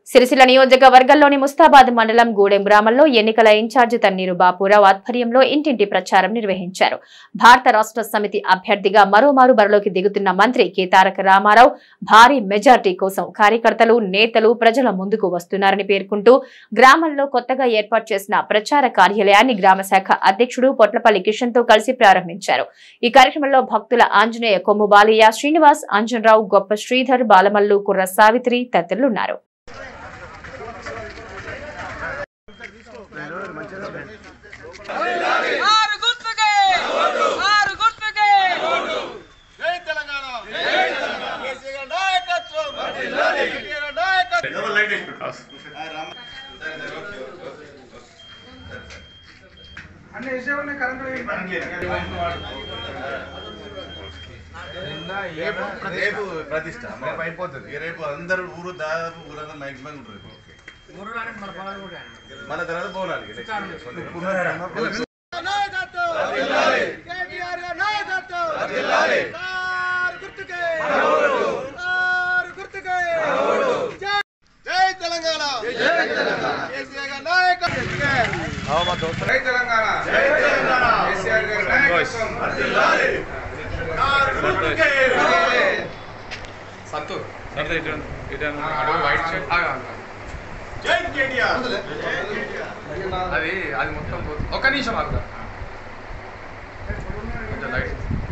సిరిసిల్ల నియోజకవర్గంలోని ముస్తాబాద్ మండలం గూడెం గ్రామంలో ఎన్నికల ఇన్ఛార్జ్ తన్నీరు బాపురావు ఆధ్వర్యంలో ఇంటింటి ప్రచారం నిర్వహించారు భారత రాష్ట్ర సమితి అభ్యర్థిగా మరోమారు బరిలోకి దిగుతున్న మంత్రి కె తారక రామారావు భారీ మెజార్టీ కోసం కార్యకర్తలు నేతలు ప్రజల ముందుకు వస్తున్నారని పేర్కొంటూ గ్రామంలో కొత్తగా ఏర్పాటు చేసిన ప్రచార కార్యాలయాన్ని గ్రామ శాఖ అధ్యక్షుడు పొట్లపల్లి కిషన్ తో కలిసి ప్రారంభించారు ఈ కార్యక్రమంలో భక్తుల ఆంజనేయ కొమ్ము బాలయ్య శ్రీనివాస్ అంజనరావు గొప్ప శ్రీధర్ బాలమల్లు కుర్ర సావిత్రి తదితరులున్నారు ఆరు గుర్తుకే ఆరు గుర్తుకే జై తెలంగాణ కేసీఆర్ నాయకత్వం కేసీఆర్ నాయకత్వం అన్ని విషయాలు కరెంట్ రేపు రేపు ప్రతిష్ట రేపు అయిపోతుంది ఇక రేపు అందరూ ఊరు దాదాపు ఊరంతా మ్యాక్సిమం ఉంటారు మన తర్వాత పోవాలి జై తెలంగాణ కేసీఆర్ గారి నాయకత్వం జై తెలంగాణ కేసీఆర్ గారి నాయకత్వం జై కేటీఆర్ అది అది మొత్తం పోతుంది. ఒక్క నిమిషం ఆగుతా కొంచెం లైట్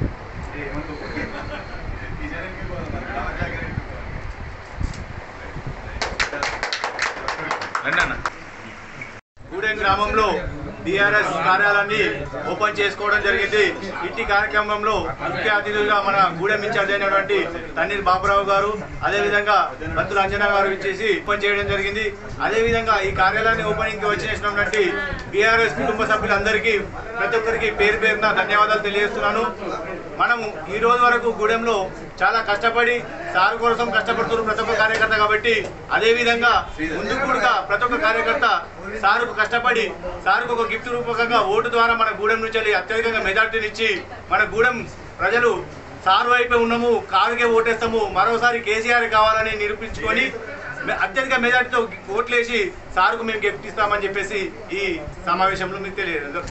గూడెం గ్రామంలో బీఆర్ఎస్ కార్యాలయాన్ని ఓపెన్ చేసుకోవడం జరిగింది ఇంటి కార్యక్రమంలో ముఖ్య అతిథులుగా మన గూడెం ఇన్ఛార్జ్ అయినటువంటి తన్నీర్ బాబురావు గారు అదేవిధంగా బత్తుల అంజనా గారు ఇచ్చేసి ఓపెన్ చేయడం జరిగింది అదేవిధంగా ఈ కార్యాలయాన్ని ఓపెనింగ్ కి వచ్చేసినటువంటి బీఆర్ఎస్ కుటుంబ సభ్యులందరికీ ప్రతి ఒక్కరికి పేరు పేరున ధన్యవాదాలు తెలియజేస్తున్నాను మనం ఈ రోజు వరకు గూడెంలో చాలా కష్టపడి సార్ కోసం కష్టపడుతున్నారు ప్రతి ఒక్క కార్యకర్త కాబట్టి అదే విధంగా ముందు కూడా ప్రతి ఒక్క కార్యకర్త సారుకు కష్టపడి సారుకు ఒక గిఫ్ట్ రూపకంగా ఓటు ద్వారా మన గూడెం నుంచి వెళ్ళి అత్యధికంగా మెజార్టీని ఇచ్చి మన గూడెం ప్రజలు సారు వైపే ఉన్నాము కారుకే ఓటేస్తాము మరోసారి కేసీఆర్ కావాలని నిరూపించుకొని మె- అత్యధిక మెజార్టీతో ఓట్లేసి సారుకు మేము గిఫ్ట్ ఇస్తామని చెప్పేసి ఈ సమావేశంలో మీకు తెలియదు